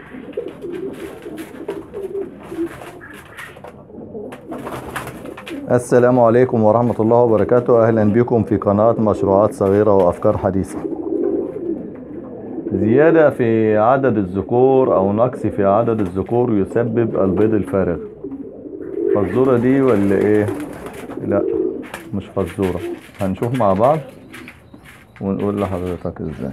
السلام عليكم ورحمة الله وبركاته أهلا بكم في قناة مشروعات صغيرة وأفكار حديثة زيادة في عدد الذكور أو نقص في عدد الذكور يسبب البيض الفارغ فزورة دي ولا إيه؟ لا مش فزورة هنشوف مع بعض ونقول لحضرتك إزاي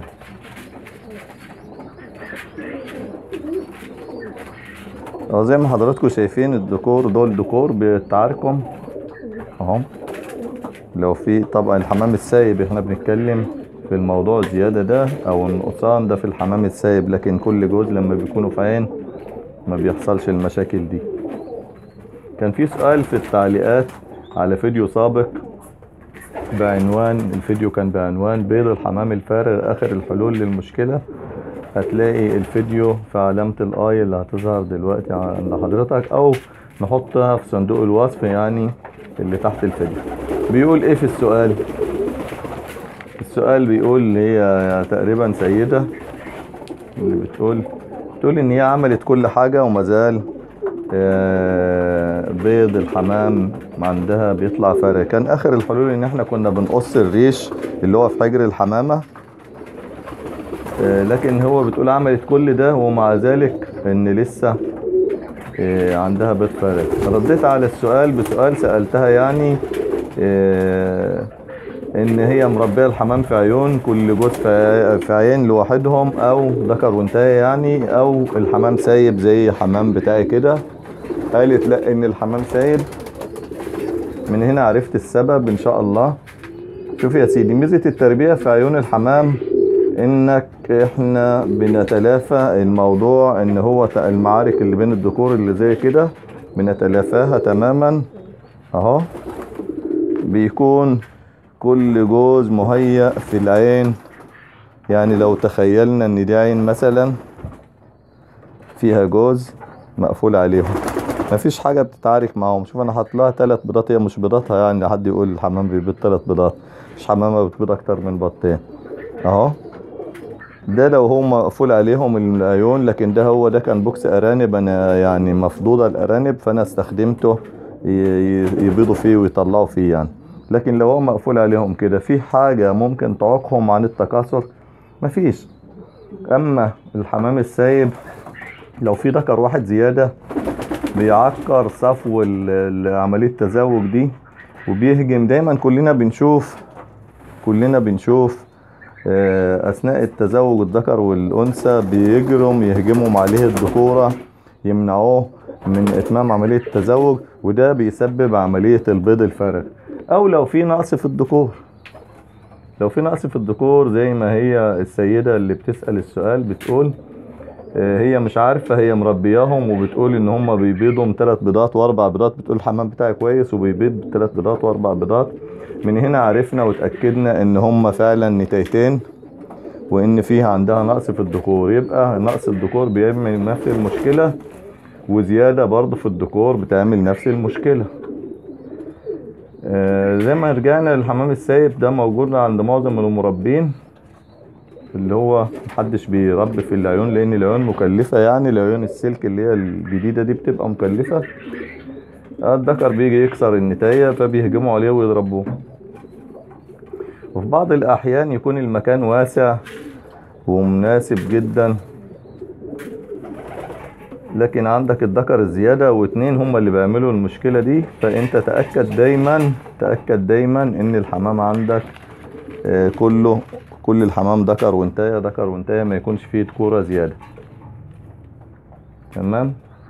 أهو زي ما حضراتكم شايفين الديكور دول ديكور بتاعكم اهو لو في طبعا الحمام السايب احنا بنتكلم في الموضوع الزيادة ده او النقصان ده في الحمام السايب لكن كل جوز لما بيكونوا في عين ما بيحصلش المشاكل دي كان في سؤال في التعليقات على فيديو سابق بعنوان الفيديو كان بعنوان بيض الحمام الفارغ اخر الحلول للمشكلة هتلاقي الفيديو في علامة الاي اللي هتظهر دلوقتي عند حضرتك او نحطها في صندوق الوصف يعني اللي تحت الفيديو بيقول ايه في السؤال السؤال بيقول هي تقريبا سيدة اللي بتقول بتقول ان هي عملت كل حاجة وما زال آه، بيض الحمام عندها بيطلع فارغ كان اخر الحلول ان احنا كنا بنقص الريش اللي هو في حجر الحمامة آه، لكن هو بتقول عملت كل ده ومع ذلك ان لسه آه، عندها بيض فارغ رديت على السؤال بسؤال سألتها يعني آه، ان هي مربيه الحمام في عيون كل جوز في في عين لوحدهم او ذكر وانتهى يعني او الحمام سايب زي حمام بتاعي كده قالت لا ان الحمام سايب من هنا عرفت السبب ان شاء الله شوف يا سيدي ميزة التربية في عيون الحمام انك احنا بنتلافى الموضوع ان هو ت- المعارك اللي بين الذكور اللي زي كده بنتلافاها تماما اهو بيكون كل جوز مهيأ في العين يعني لو تخيلنا ان دي عين مثلا فيها جوز مقفول عليهم مفيش حاجة بتتعارك معاهم شوف انا حاطط لها تلات بيضات هي مش بيضاتها يعني حد يقول الحمام بيبيض تلات بيضات مش حمامة بتبيض اكتر من بيضتين اهو ده لو هو مقفول عليهم العيون لكن ده هو ده كان بوكس ارانب انا يعني مفضوضة الارانب فانا استخدمته ي- ي- يبيضوا فيه ويطلعوا فيه يعني لكن لو هو مقفول عليهم كده في حاجة ممكن تعوقهم عن التكاثر مفيش اما الحمام السايب لو في ذكر واحد زيادة بيعكر صفو ال- ال- عملية التزاوج دي وبيهجم دايما كلنا بنشوف كلنا بنشوف آه، اثناء التزاوج الذكر والانثى بيجرم يهجموا عليه الذكوره يمنعوه من اتمام عمليه التزاوج وده بيسبب عمليه البيض الفارغ او لو في نقص في الذكور لو في نقص في الذكور زي ما هي السيده اللي بتسال السؤال بتقول آه، هي مش عارفه هي مربياهم وبتقول ان هم بيبيضوا ثلاث بيضات واربع بيضات بتقول الحمام بتاعي كويس وبيبيض ثلاث بيضات واربع بيضات من هنا عرفنا وتأكدنا ان هم فعلا نتايتين وان فيها عندها نقص في الذكور يبقى نقص الذكور بيعمل نفس المشكلة وزيادة برضه في الذكور بتعمل نفس المشكلة آه، زي ما رجعنا للحمام السايب ده موجود عند معظم المربين اللي هو محدش بيربي في العيون لان العيون مكلفة يعني العيون السلك اللي هي الجديدة دي بتبقى مكلفة الذكر بيجي يكسر النتاية فبيهجموا عليه ويضربوه وفي بعض الأحيان يكون المكان واسع ومناسب جدا لكن عندك الذكر الزيادة واتنين هما اللي بيعملوا المشكلة دي فانت تأكد دايما تأكد دايما ان الحمام عندك آه، كله كل الحمام ذكر وانتاية ذكر وانتاية ما يكونش فيه ذكورة زيادة تمام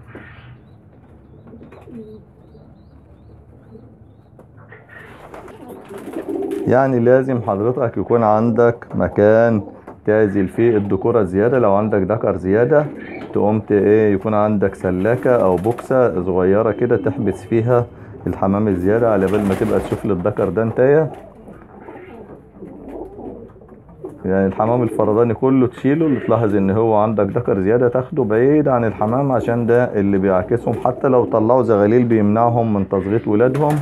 يعني لازم حضرتك يكون عندك مكان تعزل فيه الذكورة زيادة لو عندك ذكر زيادة تقوم ت- ايه يكون عندك سلاكة او بوكسة صغيرة كده تحبس فيها الحمام الزيادة على بال ما تبقى تشوف للذكر ده انتايه يعني الحمام الفرداني كله تشيله اللي تلاحظ ان هو عندك ذكر زيادة تاخده بعيد عن الحمام عشان ده اللي بيعكسهم حتى لو طلعوا زغاليل بيمنعهم من تصغيط ولادهم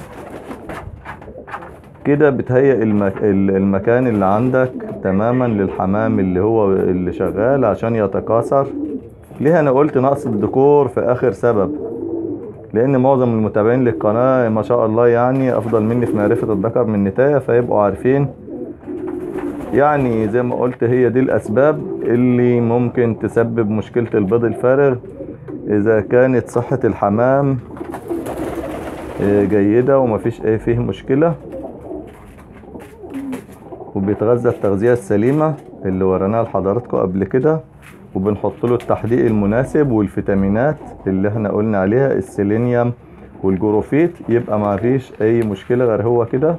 كده بتهيئ المك... ال- المكان اللي عندك تماما للحمام اللي هو اللي شغال عشان يتكاثر ليه انا قلت نقص الذكور في اخر سبب لان معظم المتابعين للقناة ما شاء الله يعني افضل مني في معرفة الذكر من النتاية فيبقوا عارفين يعني زي ما قلت هي دي الاسباب اللي ممكن تسبب مشكلة البيض الفارغ اذا كانت صحة الحمام آه، جيدة ومفيش اي فيه مشكلة وبيتغذى التغذية السليمة اللي وريناها لحضراتكم قبل كده وبنحط له التحديق المناسب والفيتامينات اللي احنا قلنا عليها السيلينيوم والجروفيت يبقى ما فيش اي مشكلة غير هو كده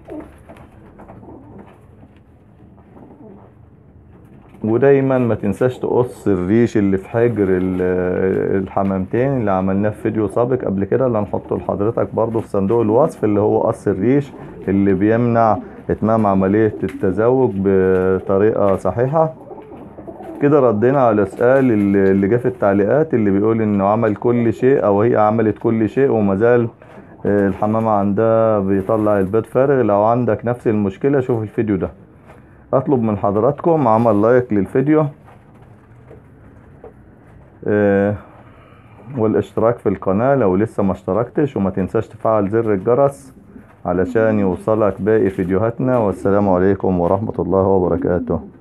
ودايما ما تنساش تقص الريش اللي في حجر ال- الحمامتين اللي عملناه في فيديو سابق قبل كده اللي هنحطه لحضرتك برضو في صندوق الوصف اللي هو قص الريش اللي بيمنع اتمام عملية التزاوج بطريقة صحيحة كده ردينا على سؤال اللي اللي جه في التعليقات اللي بيقول انه عمل كل شيء او هي عملت كل شيء وما زال آه، الحمامة عندها بيطلع البيض فارغ لو عندك نفس المشكلة شوف الفيديو ده اطلب من حضراتكم عمل لايك للفيديو آه، والاشتراك في القناة لو لسه ما اشتركتش وما تنساش تفعل زر الجرس علشان يوصلك باقي فيديوهاتنا والسلام عليكم ورحمة الله وبركاته